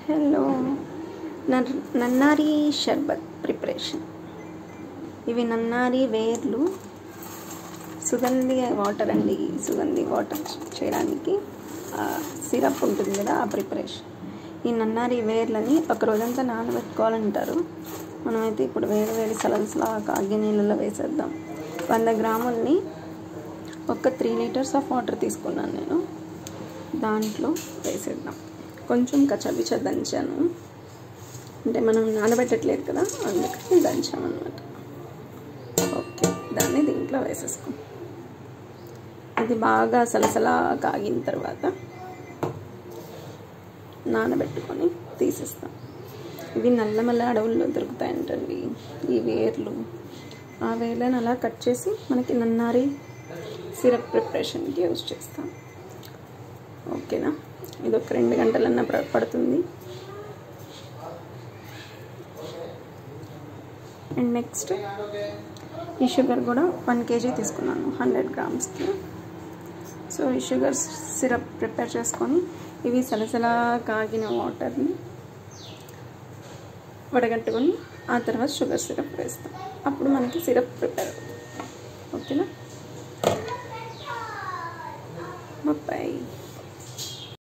hello నర్ నన్నారి షర్బత్ preparation ఇవి నన్నారి వేర్లు సుగంధి water అండి సుగంధి వాటర్ చేయడానికి సిరప్ ఉంటుంది కదా ఆ ప్రిపరేషన్ ఈ నన్నారి వేర్లని ఒక రోజంతా నానబెట్టుకోవాలంటారు మనమైతే ఇప్పుడు వేడి వేడి సలసలా కాగి నీళ్ళలో వేసేద్దాం వంద గ్రాముల్ని ఒక త్రీ లీటర్స్ ఆఫ్ వాటర్ తీసుకున్నాను నేను దాంట్లో వేసేద్దాం కొంచెం కచ్చబిచ్చ దంచాను అంటే మనం నానబెట్టట్లేదు కదా అందుకని దంచామన్నమాట ఓకే దాన్ని దీంట్లో వేసేసుకో ఇది బాగా సలసలా కాగిన తర్వాత నానబెట్టుకొని తీసేస్తాం ఇవి నల్లమల్ల అడవుల్లో దొరుకుతాయంటండి ఈ వేర్లు ఆ వేర్లను అలా కట్ చేసి మనకి నన్నారి సిరప్ ప్రిపరేషన్కి యూజ్ చేస్తాం ఓకేనా ఇది ఒక రెండు గంటలన్నా పడుతుంది అండ్ నెక్స్ట్ ఈ షుగర్ కూడా వన్ కేజీ తీసుకున్నాను హండ్రెడ్ గ్రామ్స్కి సో ఈ షుగర్ సిరప్ ప్రిపేర్ చేసుకొని ఇవి సలసలా కాగిన వాటర్ని వడగట్టుకొని ఆ తర్వాత షుగర్ సిరప్ వేస్తాం అప్పుడు మనకి సిరప్ ప్రిపేర్ అవుతుంది ఓకేనా